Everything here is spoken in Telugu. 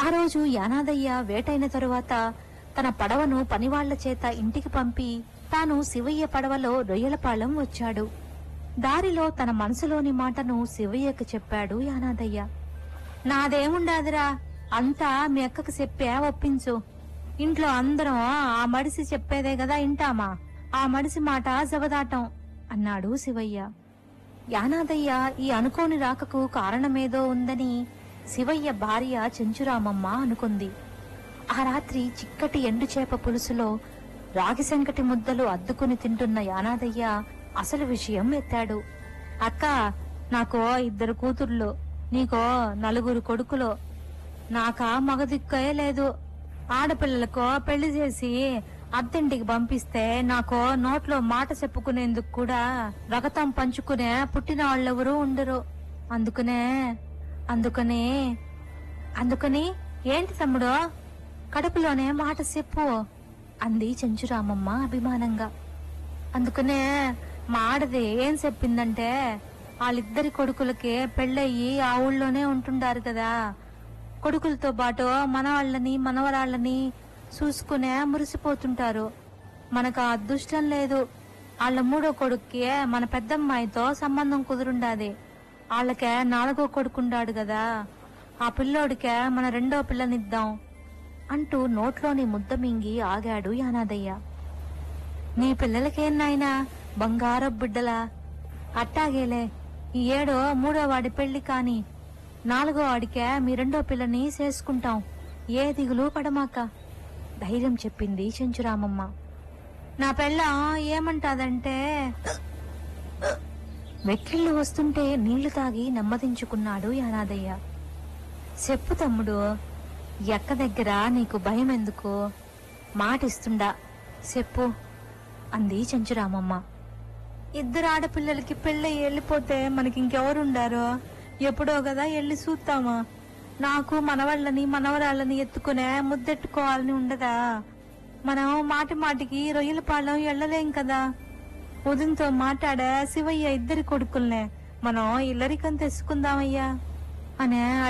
ఆ రోజు యానాదయ్య వేటైన తరువాత తన పడవను పనివాళ్ల చేత ఇంటికి పంపి తాను శివయ్య పడవలో రొయ్యలపాలెం వచ్చాడు దారిలో తన మనసులోని మాటను శివయ్యకు చెప్పాడు యానాదయ్య నాదేముండాదిరా అంతా మీ అక్కకు చెప్పే ఒప్పించు ఇంట్లో అందరం ఆ మడిసి చెప్పేదే కదా ఇంటామా ఆ మడిసి మాట జవదాటం అన్నాడు శివయ్య యానాదయ్య ఈ అనుకోని రాకకు కారణమేదో ఉందని శివయ్య భార్య చెంచురామమ్మ అనుకుంది ఆ రాత్రి చిక్కటి ఎండుచేప పులుసులో రాగి సంకటి ముద్దలు అద్దుకుని తింటున్న యానాదయ్య అసలు విషయం ఎత్తాడు అక్క నాకో ఇద్దరు కూతుర్లు నీకో నలుగురు కొడుకులు నాకా మగదిక్కే లేదు ఆడపిల్లలకో పెళ్లి చేసి అత్తింటికి పంపిస్తే నాకో నోట్లో మాట చెప్పుకునేందుకు కూడా రగతం పంచుకునే పుట్టిన వాళ్ళెవరూ ఉండరు అందుకనే అందుకనే అందుకని ఏంటి తమ్ముడు కడుపులోనే మాట చెప్పు అంది చెంచురామమ్మ అభిమానంగా అందుకనే మా ఆడది ఏం చెప్పిందంటే వాళ్ళిద్దరి కొడుకులకి పెళ్ళయ్యి ఆ ఊళ్ళోనే ఉంటుండారు కదా కొడుకులతో పాటు మనవాళ్ళని మనవరాళ్ళని చూసుకునే మురిసిపోతుంటారు మనకు ఆ అదృష్టం లేదు వాళ్ళ మూడో కొడుక్కి మన పెద్దమ్మాయితో సంబంధం కుదురుండాది వాళ్ళకే నాలుగో కొడుకుండాడు కదా ఆ పిల్లోడికే మన రెండో పిల్లనిద్దాం అంటూ నోట్లోని ముద్ద మింగి ఆగాడు యానాదయ్య నీ పిల్లలకేం నాయనా బంగారు బిడ్డలా అట్టాగేలే ఈ ఏడో మూడో వాడి పెళ్లి కాని నాలుగో వాడికే మీ రెండో పిల్లని చేసుకుంటాం ఏ దిగులు పడమాక ధైర్యం చెప్పింది చెంచురామమ్మ నా పెళ్ళ ఏమంటాదంటే వెక్కిళ్ళు వస్తుంటే నీళ్లు తాగి నెమ్మదించుకున్నాడు యానాదయ్య చెప్పు తమ్ముడు ఎక్క దగ్గర నీకు భయం ఎందుకు మాటిస్తుండా చెప్పు అంది చెంచురామమ్మ ఇద్దరు ఆడపిల్లలకి పెళ్ళి వెళ్ళిపోతే మనకి ఇంకెవరుండారో ఎప్పుడో కదా వెళ్ళి చూస్తామా నాకు మనవాళ్ళని మనవరాళ్ళని ఎత్తుకునే ముద్దెట్టుకోవాలని ఉండదా మనం మాటి మాటికి రొయ్యల పాలెం వెళ్ళలేం కదా ఉదయంతో మాట్లాడే శివయ్య ఇద్దరి కొడుకుల్నే మనం ఇల్లరికం తెచ్చుకుందామయ్యా అనే